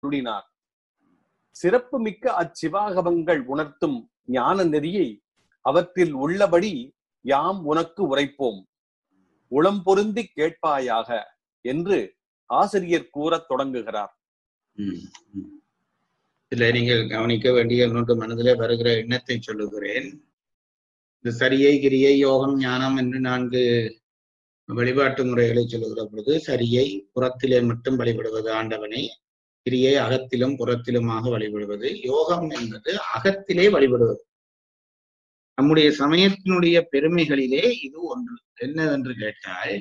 அருளினார் சிறப்புமிக்க அச்சிவாகவங்கள் உணர்த்தும் ஞான நெறியை அவற்றில் உள்ளபடி யாம் உனக்கு உரைப்போம் உளம் பொருந்தி கேட்பாயாக என்று ஆசிரியர் கூறத் தொடங்குகிறார் ம், ம். இதுல நீங்கள் கவனிக்க வேண்டிய இன்னொன்று மனதிலே வருகிற எண்ணத்தை சொல்லுகிறேன் இந்த சரியை கிரியை யோகம் ஞானம் என்று நான்கு வழிபாட்டு முறைகளை சொல்லுகிற பொழுது சரியை புறத்திலே மட்டும் வழிபடுவது ஆண்டவனை கிரியை அகத்திலும் புறத்திலுமாக வழிபடுவது யோகம் என்பது அகத்திலே வழிபடுவது நம்முடைய சமயத்தினுடைய பெருமைகளிலே இது ஒன்று என்னவென்று கேட்டால்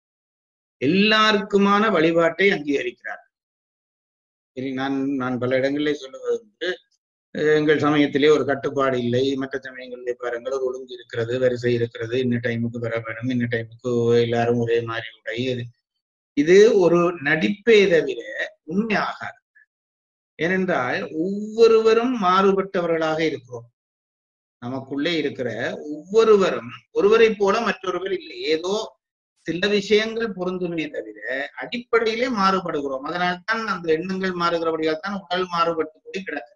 எல்லாருக்குமான வழிபாட்டை அங்கீகரிக்கிறார் சரி நான் நான் பல இடங்களிலே சொல்லுவது வந்து அஹ் எங்கள் சமயத்திலே ஒரு கட்டுப்பாடு இல்லை மற்ற சமயங்களிலே பாருங்கள் ஒரு ஒழுங்கு இருக்கிறது வரிசை இருக்கிறது இன்ன டைமுக்கு வர வேணும் இன்ன டைமுக்கு எல்லாரும் ஒரே மாதிரி உடை இது- இது ஒரு நடிப்பே தவிர உண்மையாகாது ஏனென்றால் ஒவ்வொருவரும் மாறுபட்டவர்களாக இருக்கிறோம் நமக்குள்ளே இருக்கிற ஒவ்வொருவரும் ஒருவரை போல மற்றொருவர் இல்லை ஏதோ சில விஷயங்கள் பொருந்துமே தவிர அடிப்படையிலே மாறுபடுகிறோம் அதனால்தான் அந்த எண்ணங்கள் மாறுகிறபடியால் தான் உடல் மாறுபட்டு போய் கிடக்கிறது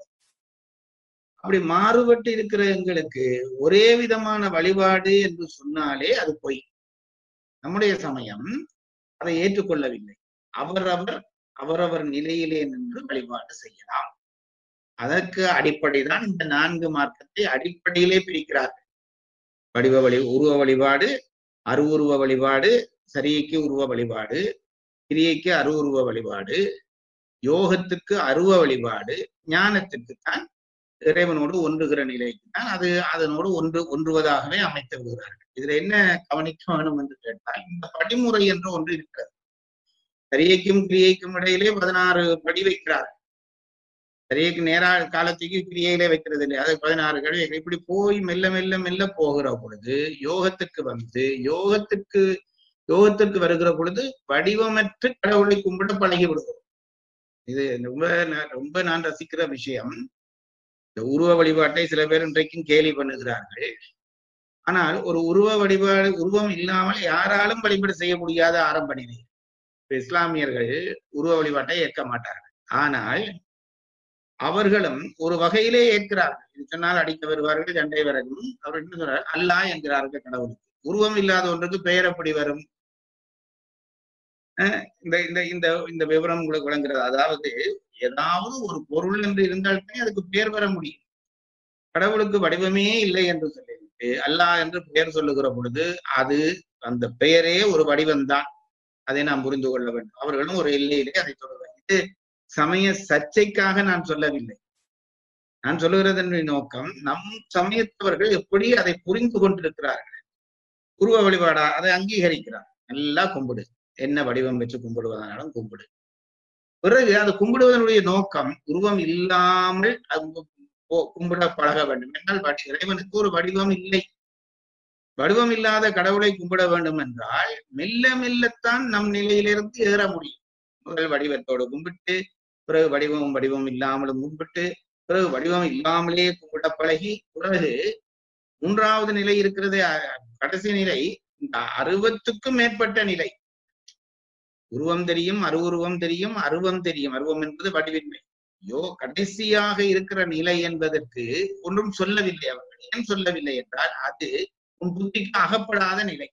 அப்படி மாறுபட்டு இருக்கிற எங்களுக்கு ஒரே விதமான வழிபாடு என்று சொன்னாலே அது பொய் நம்முடைய சமயம் அதை ஏற்றுக்கொள்ளவில்லை அவரவர் அவரவர் நிலையிலே நின்று வழிபாடு செய்யலாம் அதற்கு அடிப்படைதான் இந்த நான்கு மார்க்கத்தை அடிப்படையிலே பிரிக்கிறார்கள் வடிவ வழி உருவ வழிபாடு அருவுருவ வழிபாடு சரியைக்கு உருவ வழிபாடு கிரியைக்கு அருவுருவ வழிபாடு யோகத்துக்கு அருவ வழிபாடு ஞானத்துக்கு தான் இறைவனோடு ஒன்றுகிற நிலைக்கு தான் அது அதனோடு ஒன்று ஒன்றுவதாகவே அமைத்து விடுகிறார்கள் இதுல என்ன கவனிக்க வேணும் என்று கேட்டால் இந்த படிமுறை என்று ஒன்று இருக்கிறது சரியைக்கும் கிரியைக்கும் இடையிலே பதினாறு படி வைக்கிறார் சரியைக்கு நேரா காலத்துக்கு கிரியையிலே வைக்கிறது இல்லை அது பதினாறு கடி இப்படி போய் மெல்ல மெல்ல மெல்ல போகிற பொழுது யோகத்துக்கு வந்து யோகத்துக்கு யோகத்திற்கு வருகிற பொழுது வடிவமற்ற கடவுளை கும்பிட பழகி விடுவோம் இது ரொம்ப நான் ரொம்ப நான் ரசிக்கிற விஷயம் இந்த உருவ வழிபாட்டை சில பேர் இன்றைக்கும் கேலி பண்ணுகிறார்கள் ஆனால் ஒரு உருவ வழிபாடு உருவம் இல்லாமல் யாராலும் வழிபாடு செய்ய முடியாத ஆரம்ப நிலை இப்ப இஸ்லாமியர்கள் உருவ வழிபாட்டை ஏற்க மாட்டார்கள் ஆனால் அவர்களும் ஒரு வகையிலே ஏற்கிறார்கள் இது சொன்னால் அடிக்க வருவார்கள் சண்டை வரவும் அவர் என்ன சொல்றார் அல்லாஹ் என்கிறார்கள் கடவுளுக்கு உருவம் இல்லாத ஒன்றுக்கு பெயர் எப்படி வரும் அஹ் இந்த இந்த இந்த இந்த விவரம் உங்களுக்கு விளங்குறது அதாவது ஏதாவது ஒரு பொருள் என்று இருந்தால்தான் அதுக்கு பெயர் வர முடியும் கடவுளுக்கு வடிவமே இல்லை என்று சொல்லிவிட்டு அல்லாஹ் என்று பெயர் சொல்லுகிற பொழுது அது அந்த பெயரே ஒரு வடிவம்தான் அதை நாம் புரிந்து கொள்ள வேண்டும் அவர்களும் ஒரு எல்லையிலே அதை சொல்லுவார் இது சமய சர்ச்சைக்காக நான் சொல்லவில்லை நான் சொல்லுகிறதன் நோக்கம் நம் சமயத்தவர்கள் எப்படி அதை புரிந்து கொண்டிருக்கிறார்கள் உருவ வழிபாடா அதை அங்கீகரிக்கிறார் நல்லா கும்பிடு என்ன வடிவம் வச்சு கும்பிடுவதனாலும் கும்பிடு பிறகு அது கும்பிடுவதனுடைய நோக்கம் உருவம் இல்லாமல் அது போ- கும்பிட பழக வேண்டும் என்றால் வடி- இறைவனுக்கு ஒரு வடிவம் இல்லை வடிவம் இல்லாத கடவுளை கும்பிட வேண்டும் என்றால் மெல்ல மெல்லத்தான் நம் நிலையிலிருந்து ஏற முடியும் முதல் வடிவத்தோடு கும்பிட்டு பிறகு வடிவமும் வடிவம் இல்லாமலும் கும்பிட்டு பிறகு வடிவம் இல்லாமலே கும்பிட பழகி பிறகு மூன்றாவது நிலை இருக்கிறது அ- கடைசி நிலை இந்த அருவத்துக்கும் மேற்பட்ட நிலை உருவம் தெரியும் அருவுருவம் தெரியும் அருவம் தெரியும் அருவம் என்பது வடிவின்மை ஐயோ கடைசியாக இருக்கிற நிலை என்பதற்கு ஒன்றும் சொல்லவில்லை அவர்கள் ஏன் சொல்லவில்லை என்றால் அது உன் புத்திக்கு அகப்படாத நிலை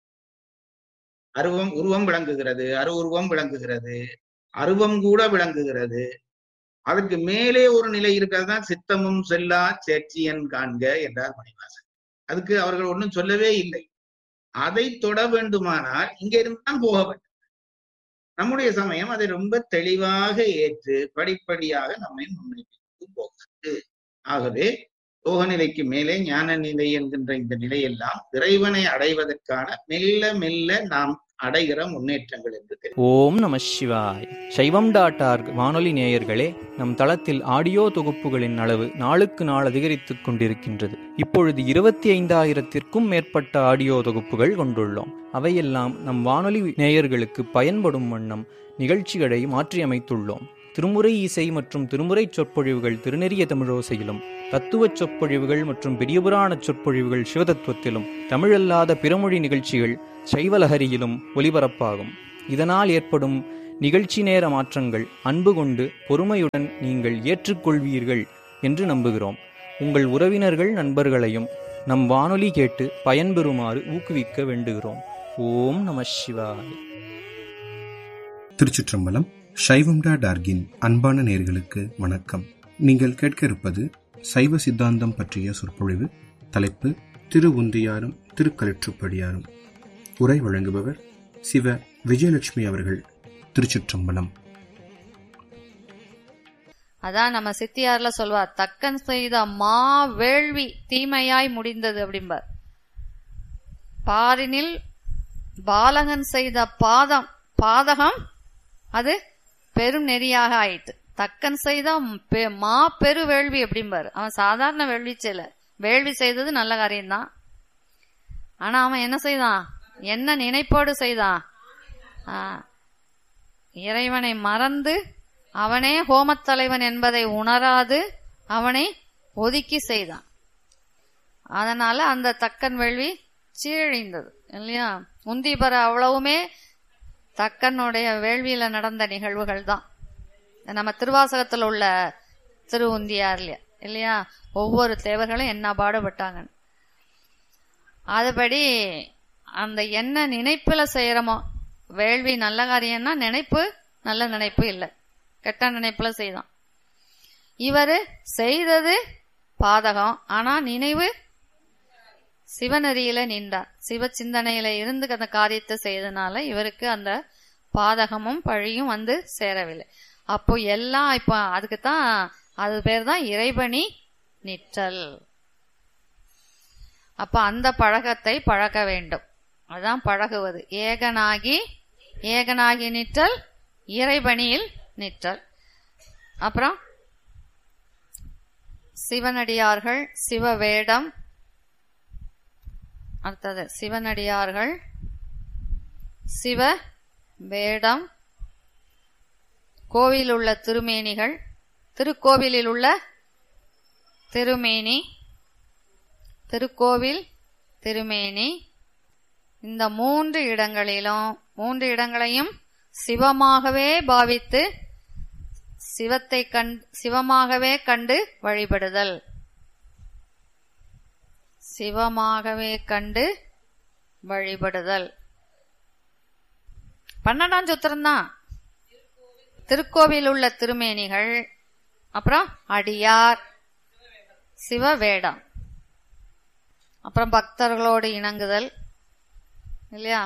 அருவம் உருவம் விளங்குகிறது அருவுருவம் விளங்குகிறது அருவம் கூட விளங்குகிறது அதற்கு மேலே ஒரு நிலை இருக்கிறது தான் சித்தமும் செல்லா சேட்சியன் காண்க என்றார் மணிவாசன் அதுக்கு அவர்கள் ஒன்றும் சொல்லவே இல்லை அதை தொட வேண்டுமானால் இங்க இருந்து தான் போக வேண்டும் நம்முடைய சமயம் அதை ரொம்ப தெளிவாக ஏற்று படிப்படியாக நம்மை முன்னேற்றி போகிறது ஆகவே யோக நிலைக்கு மேலே ஞான நிலை என்கின்ற இந்த நிலையெல்லாம் இறைவனை அடைவதற்கான மெல்ல மெல்ல நாம் அடைகிற முன்னேற்றங்கள் என்று தெரியும் ஓம் நம சிவாய் சைவம் டாட் ஆர்க் வானொலி நேயர்களே நம் தளத்தில் ஆடியோ தொகுப்புகளின் அளவு நாளுக்கு நாள் அதிகரித்துக் கொண்டிருக்கின்றது இப்பொழுது இருபத்தி ஐந்தாயிரத்திற்கும் மேற்பட்ட ஆடியோ தொகுப்புகள் கொண்டுள்ளோம் அவையெல்லாம் நம் வானொலி நேயர்களுக்கு பயன்படும் வண்ணம் நிகழ்ச்சிகளை மாற்றியமைத்துள்ளோம் திருமுறை இசை மற்றும் திருமுறை சொற்பொழிவுகள் திருநெறிய தமிழோசையிலும் தத்துவச் சொற்பொழிவுகள் மற்றும் பெரியபுராண சொற்பொழிவுகள் சிவதத்துவத்திலும் தமிழல்லாத பிறமொழி நிகழ்ச்சிகள் சைவலஹரியிலும் ஒலிபரப்பாகும் இதனால் ஏற்படும் நிகழ்ச்சி நேர மாற்றங்கள் அன்பு கொண்டு பொறுமையுடன் நீங்கள் ஏற்றுக்கொள்வீர்கள் என்று நம்புகிறோம் உங்கள் உறவினர்கள் நண்பர்களையும் நம் வானொலி கேட்டு பயன்பெறுமாறு ஊக்குவிக்க வேண்டுகிறோம் ஓம் நம சிவாய திருச்சிற்றம்பலம் சைவம்டா டார்கின் அன்பான நேர்களுக்கு வணக்கம் நீங்கள் கேட்க இருப்பது சைவ சித்தாந்தம் பற்றிய சொற்பொழிவு தலைப்பு திரு உந்தியாரும் திருக்கலிற்றுப்படியாரும் உரை வழங்குபவர் சிவ விஜயலட்சுமி அவர்கள் திருச்சிற்றம்பலம் அதான் நம்ம சித்தியார்ல சொல்வார் தக்கன் செய்த மா வேள்வி தீமையாய் முடிந்தது அப்படிம்பார் பாரினில் பாலகன் செய்த பாதம் பாதகம் அது பெரும் நெறியாக ஆயிட்டு தக்கன் செய்த பெ- மா பெரு வேள்வி அப்படிம்பாரு அவன் சாதாரண வேள்வி செய்யல வேள்வி செய்தது நல்ல காரியம்தான் ஆனா அவன் என்ன செய்தான் என்ன நினைப்போடு செய்தான் ஆ, இறைவனை மறந்து அவனே ஹோமத்தலைவன் என்பதை உணராது அவனை ஒதுக்கி செய்தான் அதனால அந்த தக்கன் வேள்வி சீழிந்தது இல்லையா உந்திபர அவ்வளவுமே தக்கனுடைய வேள்வியில நடந்த நிகழ்வுகள் தான் நம்ம திருவாசகத்துல உள்ள திரு உந்தியார்ல இல்லையா ஒவ்வொரு தேவர்களும் என்ன பாடுபட்டாங்கன்னு அதுபடி அந்த என்ன நினைப்புல செய்யறோமோ வேள்வி நல்ல காரியம்னா நினைப்பு நல்ல நினைப்பு இல்லை கெட்ட நினைப்புல செய்தான் இவரு செய்தது பாதகம் ஆனா நினைவு சிவநெறியில நின்றார் சிவ சிந்தனையில இருந்து அந்த காரியத்தை செய்தனால இவருக்கு அந்த பாதகமும் பழியும் வந்து சேரவில்லை அப்போ எல்லாம் இப்போ அதுக்கு தான் அது பேர் தான் இறைபணி நிற்றல் அப்ப அந்த பழக்கத்தை பழக்க வேண்டும் அதான் பழகுவது ஏகனாகி ஏகனாகி நிற்றல் இறைபணியில் நிற்றல் அப்புறம் சிவனடியார்கள் சிவவேடம் அடுத்தது சிவனடியார்கள் சிவ வேடம் கோவில் உள்ள திருமேனிகள் திருக்கோவிலில் உள்ள திருமேனி திருக்கோவில் திருமேனி இந்த மூன்று இடங்களிலும் மூன்று இடங்களையும் சிவமாகவே பாவித்து சிவத்தை கண் சிவமாகவே கண்டு வழிபடுதல் சிவமாகவே கண்டு வழிபடுதல் பன்னெண்டாம் சூத்திரம் தான் திருக்கோவில் உள்ள திருமேனிகள் அப்புறம் அடியார் சிவவேடம் அப்புறம் பக்தர்களோடு இணங்குதல் இல்லையா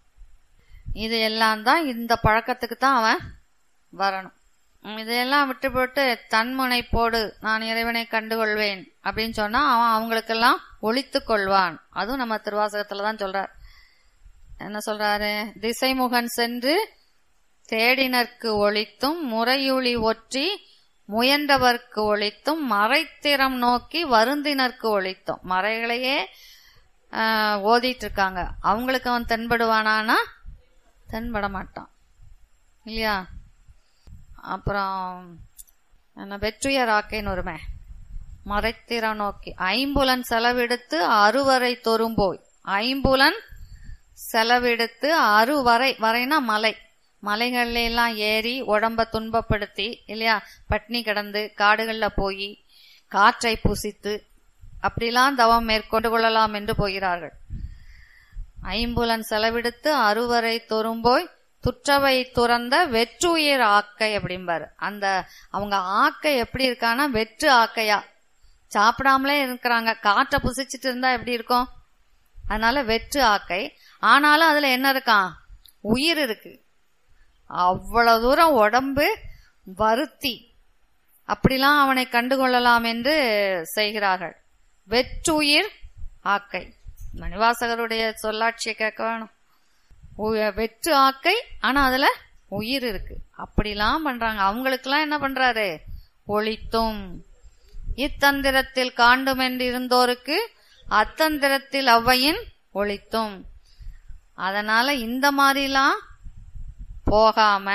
இது எல்லாம் தான் இந்த பழக்கத்துக்கு தான் அவன் வரணும் உம் இதையெல்லாம் விட்டு போட்டு தன்முனைப்போடு நான் இறைவனை கண்டுகொள்வேன் அப்படின்னு சொன்னா அவன் அவங்களுக்கெல்லாம் ஒழித்து கொள்வான் அதுவும் நம்ம திருவாசகத்துல தான் சொல்றார் என்ன சொல்றாரு திசைமுகன் சென்று தேடினர்க்கு ஒழித்தும் முறையுளி ஒற்றி முயன்றவர்க்கு ஒழித்தும் மறைத்திறம் நோக்கி வருந்தினர்க்கு ஒழித்தும் மறைகளையே ஆஹ், ஓதிட்டு இருக்காங்க அவங்களுக்கு அவன் தென்படுவானானா தென்பட மாட்டான் இல்லையா அப்புறம் என்ன வெற்றுயர் ஆக்கைன்னு ஒருமே மறைத்திறம் நோக்கி ஐம்புலன் செலவெடுத்து அறுவரை தொறும்போய் ஐம்புலன் செலவெடுத்து அறுவரை வரைனா மலை மலைகள்ல எல்லாம் ஏறி உடம்ப துன்பப்படுத்தி இல்லையா பட்னி கிடந்து காடுகள்ல போய் காற்றை புசித்து அப்படிலாம் தவம் மேற்கொண்டு கொள்ளலாம் என்று போகிறார்கள் ஐம்புலன் செலவெடுத்து அறுவரை தொறும்போய் துற்றவை துறந்த வெற்றுயிர் ஆக்கை அப்படிம்பாரு அந்த அவங்க ஆக்கை எப்படி இருக்கான்னா வெற்று ஆக்கையா சாப்பிடாமலே இருக்கிறாங்க காற்றை புசிச்சிட்டு இருந்தா எப்படி இருக்கும் அதனால வெற்று ஆக்கை ஆனாலும் அதுல என்ன இருக்கான் உயிர் இருக்கு அவ்வளவு தூரம் உடம்பு வருத்தி அப்படிலாம் அவனை கண்டுகொள்ளலாம் என்று செய்கிறார்கள் வெற்றுயிர் ஆக்கை மணிவாசகருடைய சொல்லாட்சியை கேட்க வேணும் உ- வெற்று ஆக்கை ஆனா அதுல உயிர் இருக்கு அப்படிலாம் பண்றாங்க அவங்களுக்கெல்லாம் என்ன பண்றாரு ஒளித்தும் இத்தந்திரத்தில் காண்டும் என்று இருந்தோருக்கு அத்தந்திரத்தில் அவ்வையின் ஒளித்தும் அதனால இந்த மாதிரிலாம் போகாம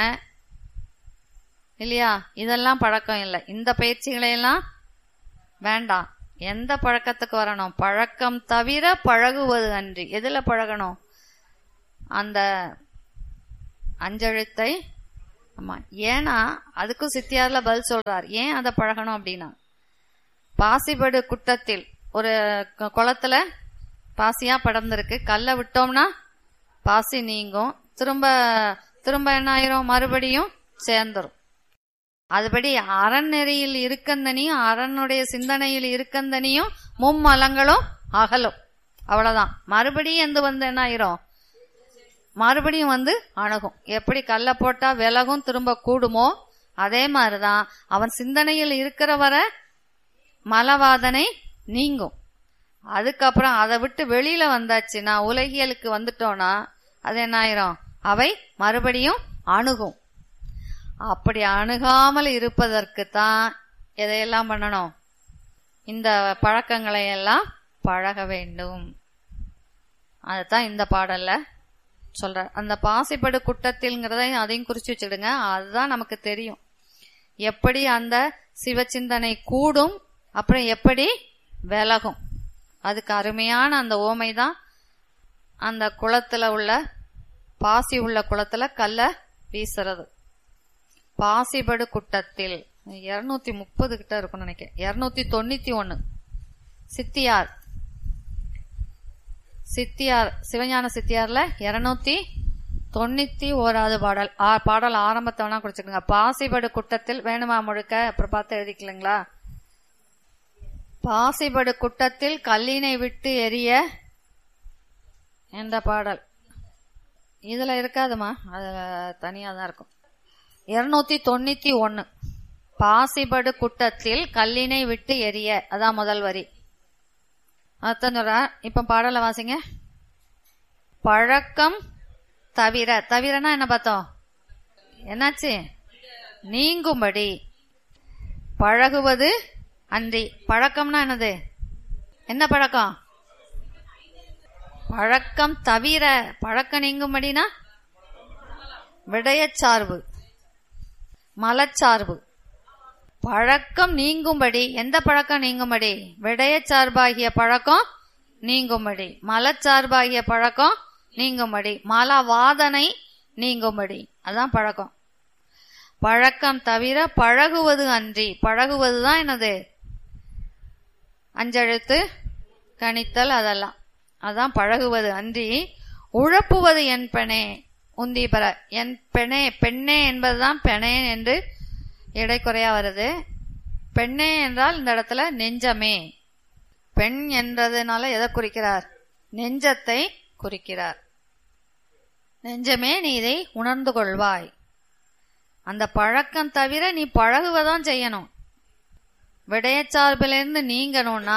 இல்லையா இதெல்லாம் பழக்கம் இல்லை இந்த பயிற்சிகளை எல்லாம் வேண்டாம் எந்த பழக்கத்துக்கு வரணும் பழக்கம் தவிர பழகுவது அன்றி எதுல பழகணும் அந்த அஞ்செழுத்தை ஆமா ஏன்னா அதுக்கும் சித்தியார்ல பதில் சொல்றார் ஏன் அதை பழகணும் அப்படின்னா பாசிபடு குட்டத்தில் ஒரு கு- குளத்துல பாசியா படர்ந்திருக்கு கல்லை விட்டோம்னா பாசி நீங்கும் திரும்ப திரும்ப என்ன ஆயிரும் மறுபடியும் சேர்ந்துரும் அதுபடி அறநெறியில் இருக்கந்தனியும் அரணுடைய சிந்தனையில் இருக்கந்தனியும் மும்மலங்களும் அகலும் அவ்வளவுதான் மறுபடியும் எந்த வந்து என்ன ஆயிரும் மறுபடியும் வந்து அணுகும் எப்படி கல்லை போட்டா விலகும் திரும்ப கூடுமோ அதே மாதிரிதான் அவன் சிந்தனையில் இருக்கிற வர மலவாதனை நீங்கும் அதுக்கப்புறம் அதை விட்டு வெளியில வந்தாச்சுன்னா உலகியலுக்கு வந்துட்டோம்னா அது என்ன ஆயிரும் அவை மறுபடியும் அணுகும் அப்படி அணுகாமல் இருப்பதற்கு தான் எதையெல்லாம் பண்ணணும் இந்த பழக்கங்களை எல்லாம் பழக வேண்டும் அதுதான் இந்த பாடல்ல சொல்ற அந்த பாசிப்படு குட்டத்தில்ங்கிறத அதையும் குறிச்சு வச்சுக்கிடுங்க அதுதான் நமக்கு தெரியும் எப்படி அந்த சிவச்சிந்தனை கூடும் அப்புறம் எப்படி விலகும் அதுக்கு அருமையான அந்த ஓமை தான் அந்த குளத்துல உள்ள பாசி உள்ள குளத்துல கல்ல வீசுறது பாசிபடு குட்டத்தில் இருநூத்தி முப்பது கிட்ட இருக்கும்னு நினைக்கிறேன் இருநூத்தி தொண்ணூத்தி ஒண்ணு சித்தியார் சித்தியார் சிவஞான சித்தியார்ல இருநூத்தி தொண்ணூத்தி ஓராவது பாடல் ஆ, பாடல் ஆரம்பத்தை வேணா குடிச்சுக்கோங்க பாசிபடு குட்டத்தில் வேணுமா முழுக்க அப்புறம் பார்த்து எழுதிக்கலங்களா பாசிபடு குட்டத்தில் கல்லினை விட்டு எரிய என்ற பாடல் இதுல இருக்காதுமா அது தனியா தான் இருக்கும் இருநூத்தி தொண்ணூத்தி ஒன்னு பாசிபடு குட்டத்தில் கல்லினை விட்டு எரிய அதான் முதல் வரி அதான் சொல்றா இப்ப பாடலை வாசிங்க பழக்கம் தவிர தவிரனா என்ன பார்த்தோம் என்னாச்சு நீங்கும்படி பழகுவது அன்றி பழக்கம்னா என்னது என்ன பழக்கம் பழக்கம் தவிர பழக்கம் நீங்கும்படினா விடயச்சார்பு மலச்சார்பு பழக்கம் நீங்கும்படி எந்த பழக்கம் நீங்கும்படி விடயச்சார்பாகிய பழக்கம் நீங்கும்படி மலச்சார்பாகிய பழக்கம் நீங்கும்படி மலவாதனை நீங்கும்படி அதான் பழக்கம் பழக்கம் தவிர பழகுவது அன்றி பழகுவது தான் என்னது அஞ்செழுத்து கணித்தல் அதெல்லாம் அதான் பழகுவது அன்றி உழப்புவது என் பெணே உந்தி பெற என் பெணே பெண்ணே என்பதுதான் பெணே என்று இடைக்குறையா வருது பெண்ணே என்றால் இந்த இடத்துல நெஞ்சமே பெண் என்றதுனால எதை குறிக்கிறார் நெஞ்சத்தை குறிக்கிறார் நெஞ்சமே நீ இதை உணர்ந்து கொள்வாய் அந்த பழக்கம் தவிர நீ பழகுவதான் செய்யணும் விடயச்சார்பிலிருந்து நீங்கணும்னா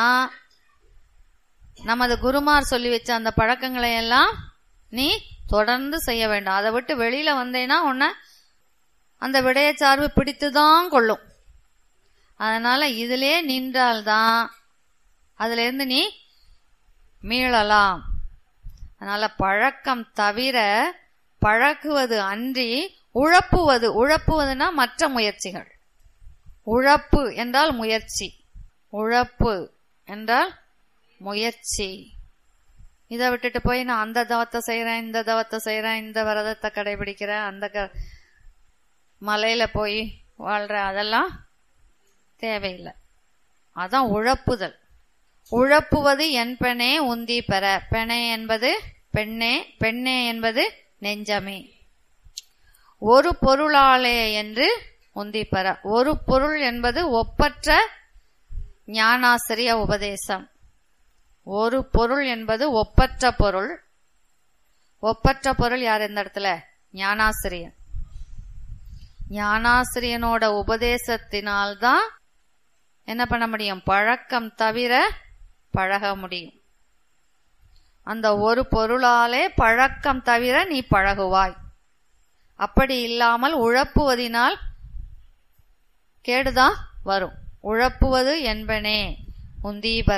நமது குருமார் சொல்லி வச்ச அந்த பழக்கங்களை எல்லாம் நீ தொடர்ந்து செய்ய வேண்டும் அதை விட்டு வெளியில வந்தேன்னா உன்னை அந்த விடயச்சார்பு பிடித்துதான் கொள்ளும் அதனால இதிலே நின்றால்தான் அதுல இருந்து நீ மீளலாம் அதனால பழக்கம் தவிர பழகுவது அன்றி உழப்புவது உழப்புவதுனா மற்ற முயற்சிகள் உழப்பு என்றால் முயற்சி உழப்பு என்றால் முயற்சி இதை விட்டுட்டு போய் நான் அந்த தவத்தை செய்யறேன் இந்த தவத்தை செய்யறேன் இந்த விரதத்தை கடைபிடிக்கிறேன் அந்த க மலையில போய் வாழ்றேன் அதெல்லாம் தேவையில்லை அதான் உழப்புதல் உழப்புவது என் பெண்ணே உந்தி பெற பெணே என்பது பெண்ணே பெண்ணே என்பது நெஞ்சமே ஒரு பொருளாலே என்று உந்தி பெற ஒரு பொருள் என்பது ஒப்பற்ற ஞானாசிரிய உபதேசம் ஒரு பொருள் என்பது ஒப்பற்ற பொருள் ஒப்பற்ற பொருள் யார் இந்த இடத்துல ஞானாசிரியன் ஞானாசிரியனோட உபதேசத்தினால்தான் என்ன பண்ண முடியும் பழக்கம் தவிர பழக முடியும் அந்த ஒரு பொருளாலே பழக்கம் தவிர நீ பழகுவாய் அப்படி இல்லாமல் உழப்புவதினால் கேடுதான் வரும் உழப்புவது என்பனே உந்தீபர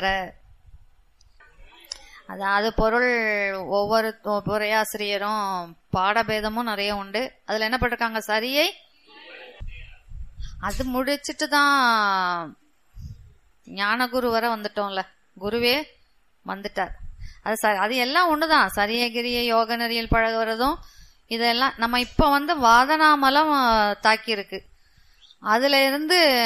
அதாவது பொருள் ஒவ்வொரு உரையாசிரியரும் பாடபேதமும் நிறைய உண்டு அதுல என்ன பண்ணிருக்காங்க சரியை அது முடிச்சிட்டு தான் ஞானகுரு வர வந்துட்டோம்ல குருவே வந்துட்டார் அது ச- அது எல்லாம் ஒண்ணுதான் சரியகிரிய யோக நெறியில் பழகுறதும் இதெல்லாம் நம்ம இப்ப வந்து வாதனாமலம் தாக்கி இருக்கு அதுல இருந்து